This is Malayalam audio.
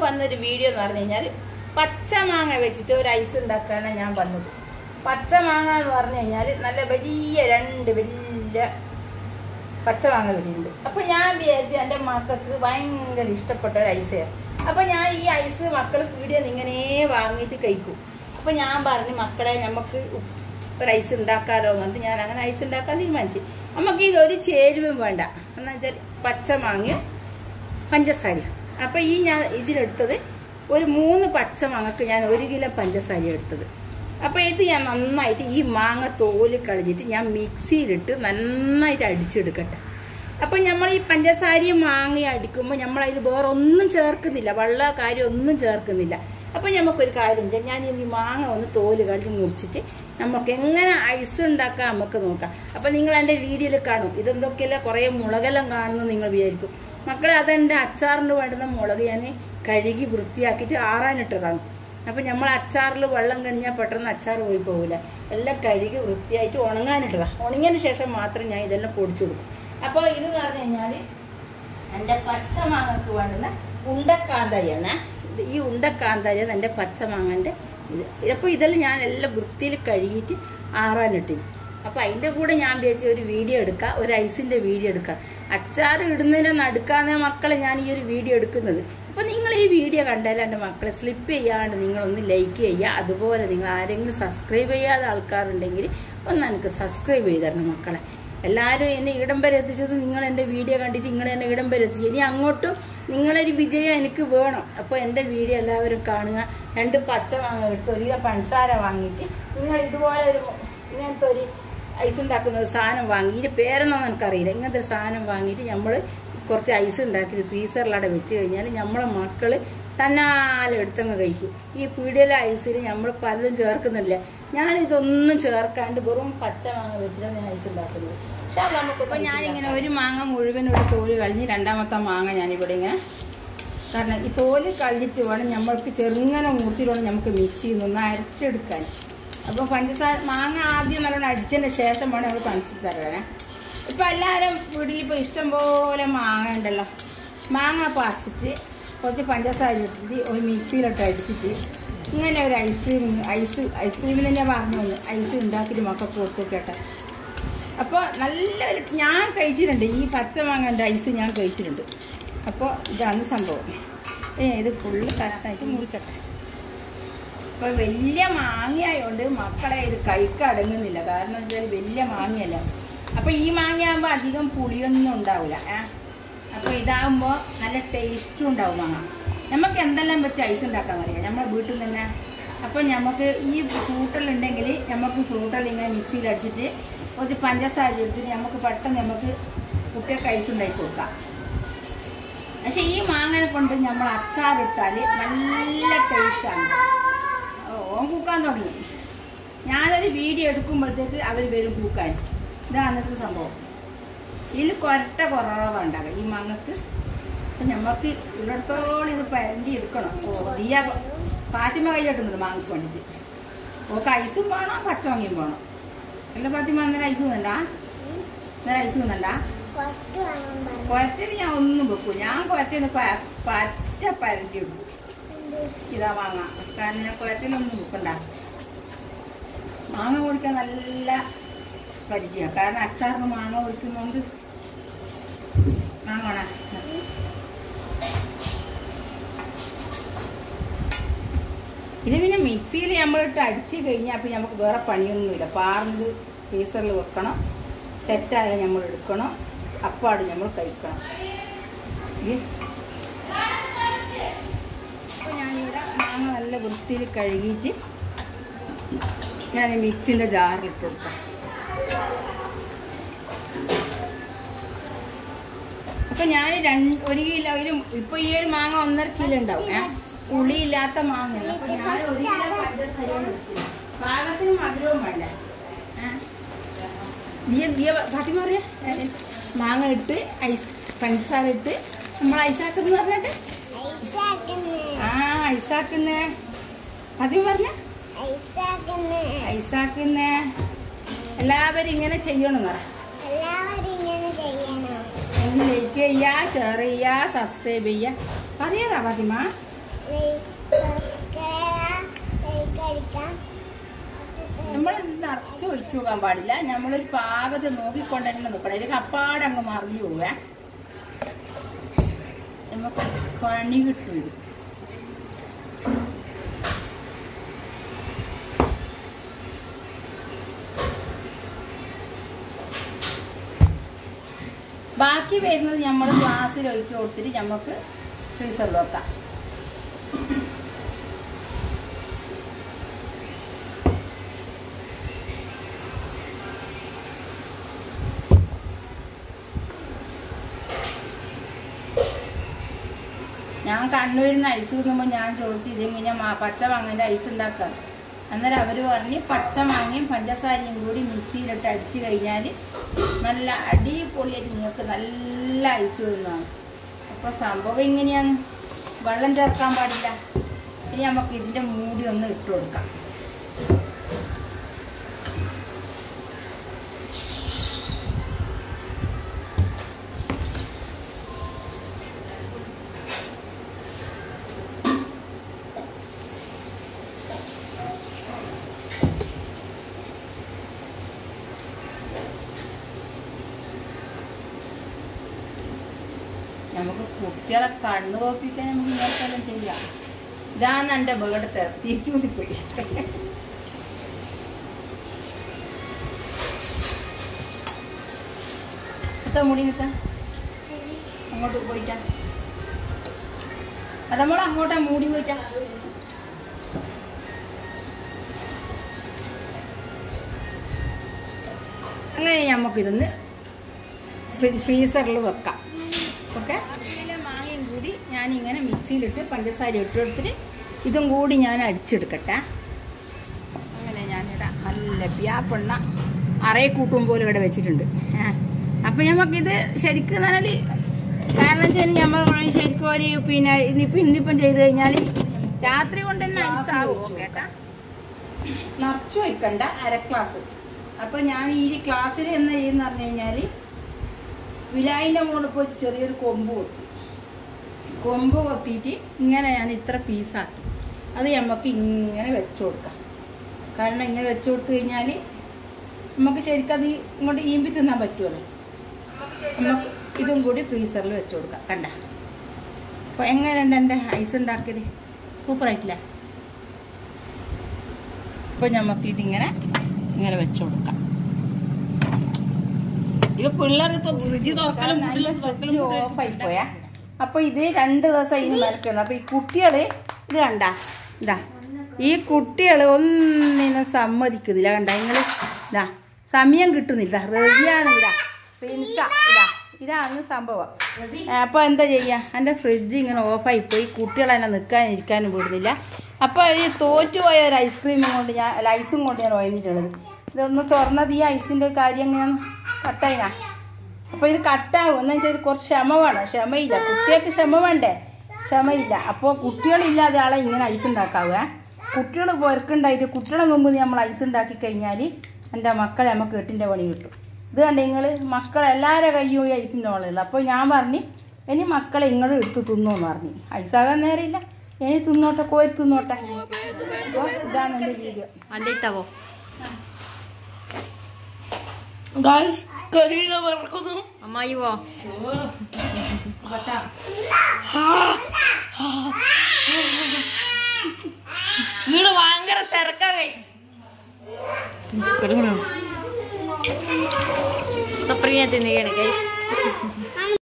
വന്നൊരു വീഡിയോ എന്ന് പറഞ്ഞു കഴിഞ്ഞാൽ പച്ച മാങ്ങ വെച്ചിട്ട് ഒരു ഐസ് ഉണ്ടാക്കാനാണ് ഞാൻ വന്നത് പച്ച മാങ്ങ എന്ന് പറഞ്ഞു കഴിഞ്ഞാൽ നല്ല വലിയ രണ്ട് വലിയ പച്ച മാങ്ങ വീട്ടിലുണ്ട് അപ്പൊ ഞാൻ വിചാരിച്ചു എൻ്റെ മക്കൾക്ക് ഭയങ്കര ഇഷ്ടപ്പെട്ട ഒരു ഐസായിരുന്നു അപ്പൊ ഞാൻ ഈ ഐസ് മക്കൾ വീഡിയോ ഇങ്ങനെ വാങ്ങിയിട്ട് കഴിക്കും അപ്പൊ ഞാൻ പറഞ്ഞു മക്കളെ നമുക്ക് ഒരു ഐസ് ഉണ്ടാക്കാലോ എന്ന് പറഞ്ഞിട്ട് ഞാൻ അങ്ങനെ ഐസ് ഉണ്ടാക്കാൻ തീരുമാനിച്ചു നമുക്ക് ഇതൊരു ചേരുവയും വേണ്ട എന്ന് വെച്ചാൽ പച്ച മാങ്ങയും പഞ്ചസാരയും അപ്പൊ ഈ ഞാൻ ഇതിലെടുത്തത് ഒരു മൂന്ന് പച്ച മാങ്ങക്ക് ഞാൻ ഒരു കിലോ പഞ്ചസാര എടുത്തത് അപ്പൊ ഇത് ഞാൻ നന്നായിട്ട് ഈ മാങ്ങ തോല് കളഞ്ഞിട്ട് ഞാൻ മിക്സിയിലിട്ട് നന്നായിട്ട് അടിച്ചെടുക്കട്ടെ അപ്പൊ നമ്മൾ ഈ പഞ്ചസാരയും മാങ്ങയും അടിക്കുമ്പോൾ നമ്മൾ അതിൽ വേറെ ഒന്നും ചേർക്കുന്നില്ല വെള്ള കാര്യം ഒന്നും ചേർക്കുന്നില്ല അപ്പൊ നമുക്കൊരു കാര്യം ചെയ്യാം ഞാൻ ഈ മാങ്ങ ഒന്ന് തോല് കളഞ്ഞ് മുറിച്ചിട്ട് നമുക്ക് എങ്ങനെ ഐസ് ഉണ്ടാക്കാം നമുക്ക് നോക്കാം അപ്പൊ നിങ്ങൾ എൻ്റെ വീഡിയോയിൽ കാണും ഇതെന്തൊക്കെയല്ല കുറേ മുളകെല്ലാം കാണുന്നു നിങ്ങൾ വിചാരിക്കും മക്കളെ അതെൻ്റെ അച്ചാറിന് വേണ്ടുന്ന മുളക് ഞാൻ കഴുകി വൃത്തിയാക്കിയിട്ട് ആറാനിട്ടതാണ് അപ്പം നമ്മൾ അച്ചാറിൽ വെള്ളം കഴിഞ്ഞാൽ പെട്ടെന്ന് അച്ചാർ പോയി പോകില്ല എല്ലാം കഴുകി വൃത്തിയായിട്ട് ഉണങ്ങാനിട്ടതാണ് ഉണങ്ങിയതിന് ശേഷം മാത്രം ഞാൻ ഇതെല്ലാം പൊടിച്ചു കൊടുക്കും അപ്പോൾ ഇത് പറഞ്ഞു കഴിഞ്ഞാൽ എൻ്റെ പച്ചമാങ്ങക്ക് വേണ്ടുന്ന ഉണ്ടക്കാന്തരിയാണ് ഇത് ഈ ഉണ്ടക്കാന്തരിയാണ് എൻ്റെ പച്ചമാങ്ങൻ്റെ ഇത് അപ്പോൾ ഇതെല്ലാം ഞാൻ എല്ലാം വൃത്തിയിൽ കഴുകിയിട്ട് ആറാനിട്ടിന് അപ്പോൾ അതിൻ്റെ കൂടെ ഞാൻ വിചാരിച്ച ഒരു വീഡിയോ എടുക്കാം ഒരു ഐസിൻ്റെ വീഡിയോ എടുക്കാം അച്ചാർ ഇടുന്നതിന് നടുക്കാന്ന മക്കളെ ഞാൻ ഈ ഒരു വീഡിയോ എടുക്കുന്നത് അപ്പോൾ നിങ്ങൾ ഈ വീഡിയോ കണ്ടാൽ എൻ്റെ മക്കളെ സ്ലിപ്പ് ചെയ്യാണ്ട് നിങ്ങളൊന്ന് ലൈക്ക് ചെയ്യുക അതുപോലെ നിങ്ങൾ ആരെങ്കിലും സബ്സ്ക്രൈബ് ചെയ്യാത്ത ആൾക്കാരുണ്ടെങ്കിൽ ഒന്ന് എനിക്ക് സബ്സ്ക്രൈബ് ചെയ്ത് തരണം മക്കളെ എല്ലാവരും എന്നെ ഇടം വരെ എത്തിച്ചത് നിങ്ങൾ എൻ്റെ വീഡിയോ കണ്ടിട്ട് നിങ്ങൾ എന്നെ ഇടം വരെ എത്തിച്ചു ഇനി അങ്ങോട്ടും നിങ്ങളൊരു വിജയം എനിക്ക് വേണം അപ്പോൾ എൻ്റെ വീഡിയോ എല്ലാവരും കാണുക രണ്ട് പച്ച വാങ്ങ എടുത്ത് ഒരു കിലോ പഞ്ചസാര വാങ്ങിയിട്ട് നിങ്ങൾ ഇതുപോലെ ഒരു ഇങ്ങനത്തെ ഒരു ഐസ് ഉണ്ടാക്കുന്ന ഒരു സാധനം വാങ്ങി ഇതിൻ്റെ പേരൊന്നും എനിക്കറിയില്ല ഇങ്ങനത്തെ ഒരു സാധനം വാങ്ങിയിട്ട് നമ്മൾ കുറച്ച് ഐസ് ഉണ്ടാക്കി ഫ്രീസറിലവിടെ വെച്ച് കഴിഞ്ഞാൽ നമ്മളെ മക്കൾ തന്നാലെ എടുത്തങ്ങ് കഴിക്കും ഈ പീടിയിലെ ഐസിൽ നമ്മൾ പലതും ചേർക്കുന്നില്ല ഞാനിതൊന്നും ചേർക്കാണ്ട് വെറും പച്ച മാങ്ങ വെച്ചിട്ടാണ് ഞാൻ ഐസ് ഉണ്ടാക്കുന്നത് പക്ഷെ അത് നമുക്കിപ്പോൾ ഞാനിങ്ങനെ ഒരു മാങ്ങ മുഴുവൻ ഇവിടെ തോല് കളഞ്ഞ് രണ്ടാമത്തെ മാങ്ങ ഞാനിവിടെ ഇങ്ങനെ കാരണം ഈ തോല് കളഞ്ഞിട്ട് വേണം നമ്മൾക്ക് ചെറുങ്ങനെ മുറിച്ചിട്ട് വേണം നമുക്ക് മിക്സ് ചെയ്യുന്നൊന്ന് അരച്ചെടുക്കാൻ അപ്പോൾ പഞ്ചസാര മാങ്ങ ആദ്യം നല്ലോണം അടിച്ചതിന് ശേഷം വേണം നമ്മൾ പഞ്ചസാര വേണേ ഇപ്പം എല്ലാവരും വീട്ടിൽ ഇപ്പോൾ ഇഷ്ടം പോലെ മാങ്ങ ഉണ്ടല്ലോ മാങ്ങ പറിച്ചിട്ട് കുറച്ച് പഞ്ചസാര ഇട്ടിട്ട് ഒരു മിക്സിയിലിട്ട് അടിച്ചിട്ട് ഇങ്ങനെ ഒരു ഐസ്ക്രീം ഐസ് ഐസ്ക്രീമിൽ തന്നെ പറഞ്ഞു വന്നു ഐസ് ഉണ്ടാക്കിയിട്ട് മക്കൾക്ക് കൊടുത്തിട്ടെ അപ്പോൾ നല്ലൊരു ഞാൻ കഴിച്ചിട്ടുണ്ട് ഈ പച്ച മാങ്ങൻ്റെ ഐസ് ഞാൻ കഴിച്ചിട്ടുണ്ട് അപ്പോൾ ഇതാണ് സംഭവം ഏ ഇത് ഫുള്ള് കഷ്ണമായിട്ട് മുറിക്കട്ടെ അപ്പോൾ വലിയ മാങ്ങയായതുകൊണ്ട് മക്കളെ ഇത് കഴിക്കടങ്ങുന്നില്ല കാരണം വെച്ചാൽ വലിയ മാങ്ങയല്ല അപ്പോൾ ഈ മാങ്ങയാകുമ്പോൾ അധികം പുളിയൊന്നും ഉണ്ടാവില്ല ഏ അപ്പോൾ ഇതാകുമ്പോൾ നല്ല ടേസ്റ്റും ഉണ്ടാവും മാങ്ങ നമുക്ക് എന്തെല്ലാം വെച്ച് ഐസ് ഉണ്ടാക്കാൻ അറിയാം നമ്മുടെ വീട്ടിൽ തന്നെ അപ്പോൾ നമുക്ക് ഈ ഫ്രൂട്ടെല്ലാം നമുക്ക് ഫ്രൂട്ടെല്ലാം ഇങ്ങനെ മിക്സിയിൽ അടിച്ചിട്ട് ഒരു പഞ്ചസാര എടുത്തിട്ട് നമുക്ക് പെട്ടെന്ന് നമുക്ക് കുട്ടികൾക്ക് ഐസ് ഉണ്ടാക്കി കൊടുക്കാം പക്ഷെ ഈ മാങ്ങനെ കൊണ്ട് നമ്മൾ അച്ചാറിട്ടാൽ നല്ല ടേസ്റ്റാണ് ഓൻ കൂക്കാൻ തുടങ്ങി ഞാനൊരു വീഡിയോ എടുക്കുമ്പോഴത്തേക്ക് അവർ വരും കൂക്കാൻ ഇതാണ് ഇന്നത്തെ സംഭവം ഇതിൽ കൊരട്ട കുറവാണ് ഉണ്ടാകുക ഈ മാങ്ങക്ക് അപ്പം നമുക്ക് ഉള്ളിടത്തോളം ഇത് പരണ്ടി എടുക്കണം ഓ ദിയ ഫാത്തിമ കൈയ്യോട്ടുന്നുണ്ട് മാങ്ങക്ക് വേണ്ടിയിട്ട് ഓക്ക് ഐസും വേണം പച്ചമാങ്ങയും വേണം അല്ല ഫാത്തിമ അന്നേരം ഐസ് തിന്നണ്ടാ അന്നേരം ഐസ് തിന്നണ്ടാ കൊരറ്റിന് ഞാൻ ഒന്നും വെക്കും ഞാൻ കൊരറ്റിന് പറ്റ പരണ്ടി എടുക്കും ഇതാ മാങ്ങ കാരണം ഞാൻ കുഴത്തിലൊന്നും വെക്കണ്ട മാങ്ങ കുറിക്കാൻ നല്ല പരിചയമാണ് കാരണം അച്ചാറിന് മാങ്ങ കുറിക്കുന്നോണ്ട് മാങ്ങ വേണം ഇത് പിന്നെ മിക്സിയിൽ നമ്മളിട്ട് അടിച്ച് കഴിഞ്ഞാൽ അപ്പം നമുക്ക് വേറെ പണിയൊന്നുമില്ല പാർന്നത് ഫ്രീസറിൽ വെക്കണം സെറ്റായ നമ്മൾ എടുക്കണം അപ്പാട് നമ്മൾ കഴിക്കണം ഇത് അപ്പോൾ ഞാനിവിടെ മാങ്ങ നല്ല വൃത്തിയിൽ കഴുകിയിട്ട് ഞാൻ മിക്സിൻ്റെ ജാറിലിട്ട് കൊടുക്കാം അപ്പം ഞാൻ രണ്ട് ഒരു കിലോയിലും ഇപ്പോൾ ഈ ഒരു മാങ്ങ ഒന്നര കിലോ ഉണ്ടാവും ഏ പുളിയില്ലാത്ത മാങ്ങയാണ് അപ്പോൾ ഞാൻ ഒരു കിലോ പഞ്ചസാരയാണ് എടുത്തത്. പാകത്തിന് മധുരവും വേണ്ട ഏ നീ നീ ഫാത്തിമ പറയാ മാങ്ങ ഇട്ട് ഐസ് പഞ്ചസാര ഇട്ട് നമ്മൾ ഐസാക്കുന്ന പറഞ്ഞിട്ട് ആ ഐസാക്കുന്നേ ഫാത്തിമ പറഞ്ഞ ഐസാക്കുന്നേ എല്ലാവരും ഇങ്ങനെ ചെയ്യണം പറ ലൈക്ക് ചെയ്യുക ഷെയർ ചെയ്യുക സബ്സ്ക്രൈബ് ചെയ്യുക പറയാറാ ഫാത്തിമ നമ്മൾ നിറച്ച് ഒഴിച്ചു പോകാൻ പാടില്ല നമ്മളൊരു പാകത്ത് നോക്കിക്കൊണ്ട് തന്നെ നിൽക്കണം അല്ലെങ്കിൽ അപ്പാടെ അങ്ങ് മറിഞ്ഞു പോവേ നമുക്ക് പണി കിട്ടും ഇത് ബാക്കി വരുന്നത് നമ്മൾ ഗ്ലാസ്സിൽ ഒഴിച്ച് കൊടുത്തിട്ട് നമുക്ക് ഫ്രീസറിൽ വെക്കാം ഞാൻ കണ്ണൂരിൽ നിന്ന് ഐസ് തിന്നുമ്പോൾ ഞാൻ ചോദിച്ചു ഇതെങ്ങനെ മാ പച്ച മാങ്ങൻ്റെ ഐസ് ഉണ്ടാക്കാം അന്നേരം അവർ പറഞ്ഞ് പച്ച മാങ്ങയും പഞ്ചസാരയും കൂടി മിക്സിയിലിട്ട് അടിച്ച് കഴിഞ്ഞാൽ നല്ല അടിപൊളിയായിട്ട് നിങ്ങൾക്ക് നല്ല ഐസ് തിന്നാണ് അപ്പോൾ സംഭവം ഇങ്ങനെയാണ് വെള്ളം ചേർക്കാൻ പാടില്ല ഇനി നമുക്ക് ഇതിൻ്റെ മൂടി ഒന്ന് ഇട്ട് കൊടുക്കാം നമുക്ക് കുട്ടികളെ കണ്ണു തോപ്പിക്കാൻ നമുക്ക് ഇങ്ങനത്തെല്ലാം ചെയ്യാം ഇതാണ് എൻ്റെ ബേർഡ് തിരിച്ചു കുത്തിപ്പോയി എത്ര മുടി നിൽക്കാം അങ്ങോട്ട് പോയിട്ടാ അതമ്മൾ അങ്ങോട്ടാ മൂടി പോയിട്ടാ അങ്ങനെ നമുക്കിതൊന്ന് ഫ്രീസറിൽ വെക്കാം ഓക്കെ മാങ്ങയും കൂടി ഞാനിങ്ങനെ മിക്സിയിലിട്ട് പഞ്ചസാര ഇട്ട് കൊടുത്തിട്ട് ഇതും കൂടി ഞാൻ അടിച്ചെടുക്കട്ടെ അങ്ങനെ ഞാനിവിടെ നല്ല വ്യാപ്പെണ്ണ അറയെ കൂട്ടും പോലെ ഇവിടെ വെച്ചിട്ടുണ്ട് അപ്പം നമുക്കിത് ശരിക്കും പറഞ്ഞാൽ കാരണം വെച്ചാൽ നമ്മൾ ശരിക്കും ഒരു പിന്നെ ഇന്നിപ്പം ഇന്നിപ്പം ചെയ്ത് കഴിഞ്ഞാൽ രാത്രി കൊണ്ട് തന്നെ ഐസാവും കേട്ടാ നിറച്ചു വയ്ക്കണ്ട അര ക്ലാസ് അപ്പം ഞാൻ ഈ ക്ലാസ്സിൽ എന്ന് ചെയ്യുന്ന പറഞ്ഞു കഴിഞ്ഞാൽ വിലായിൻ്റെ മുകളിൽ പോയി ചെറിയൊരു കൊമ്പ് കൊത്തി കൊമ്പ് കൊത്തിയിട്ട് ഇങ്ങനെ ഞാൻ ഇത്ര പീസാക്കി അത് നമുക്ക് ഇങ്ങനെ വെച്ചു കൊടുക്കാം കാരണം ഇങ്ങനെ വെച്ചു കൊടുത്തു കഴിഞ്ഞാൽ നമുക്ക് ശരിക്കും അത് ഇങ്ങോട്ട് ഈമ്പി തിന്നാൻ പറ്റുമല്ലോ നമുക്ക് ഇതും കൂടി ഫ്രീസറിൽ വെച്ച് കൊടുക്കാം കണ്ട അപ്പോൾ എങ്ങനെയുണ്ട് എൻ്റെ ഐസ് ഉണ്ടാക്കിയത് സൂപ്പറായിട്ടില്ല അപ്പോൾ നമുക്ക് ഇതിങ്ങനെ ഇങ്ങനെ വെച്ച് കൊടുക്കാം ഇപ്പൊ പിള്ളേർ ഫ്രിഡ്ജ് തുറക്കലും മുടലും തുറക്കലും ഓഫായി പോയാ അപ്പൊ ഇത് രണ്ട് ദിവസം ഇനി മരക്കുന്നു അപ്പൊ ഈ കുട്ടികള് ഇത് കണ്ട ഇതാ ഈ കുട്ടികള് ഒന്നിനും സമ്മതിക്കുന്നില്ല കണ്ട നിങ്ങള് ഇതാ സമയം കിട്ടുന്നില്ല റെഡിയാണ് ഇതാ പ്രിൻസ ഇതാ ഇതാണ് സംഭവം അപ്പൊ എന്താ ചെയ്യാ എൻ്റെ ഫ്രിഡ്ജ് ഇങ്ങനെ ഓഫായി പോയി കുട്ടികളെന്നെ നിൽക്കാനും ഇരിക്കാനും വിടുന്നില്ല അപ്പൊ ഈ തോറ്റുപോയ ഒരു ഐസ്ക്രീമും കൊണ്ട് ഞാൻ അല്ല ഐസും കൊണ്ട് ഞാൻ വന്നിട്ടുള്ളത് ഇതൊന്ന് തുറന്നത് ഈ ഐസിന്റെ കാര്യം എങ്ങനെയാണ് കട്ടായിനാ അപ്പൊ ഇത് കട്ടാവും എന്ന് വെച്ചാൽ കുറച്ച് ക്ഷമ വേണം ക്ഷമയില്ല കുട്ടികൾക്ക് ക്ഷമ വേണ്ടേ ക്ഷമയില്ല അപ്പോൾ കുട്ടികളില്ലാതെ ആളെ ഇങ്ങനെ ഐസ് ഉണ്ടാക്കാവുക കുട്ടികൾ പുറക്കുണ്ടായിട്ട് കുട്ടികളെ മുമ്പ് നമ്മൾ ഐസ് ഉണ്ടാക്കി കഴിഞ്ഞാൽ എൻ്റെ മക്കളെ നമുക്ക് എട്ടിൻ്റെ പണി കിട്ടും ഇത് കണ്ട നിങ്ങൾ മക്കളെ എല്ലാവരുടെ കയ്യും ഈ ഐസിൻ്റെ ഓളുള്ള അപ്പോൾ ഞാൻ പറഞ്ഞു ഇനി മക്കളെ ഇങ്ങളും എടുത്ത് തിന്നു എന്ന് പറഞ്ഞു ഐസാകാൻ നേരമില്ല ഇനി തിന്നോട്ടെ കോരി തിന്നോട്ടെ അപ്പോൾ ഇതാണ് എൻ്റെ വീഡിയോ അന്റെ ഇട്ടാവോ ഗായ്സ് കരിയില വിറക്കുന്നു അമ്മായി പോ വീട് ഭയങ്കര തിരക്കാ ഗൈസ് സപ്രീനെ തിന്നുകയാണ് ഗൈസ്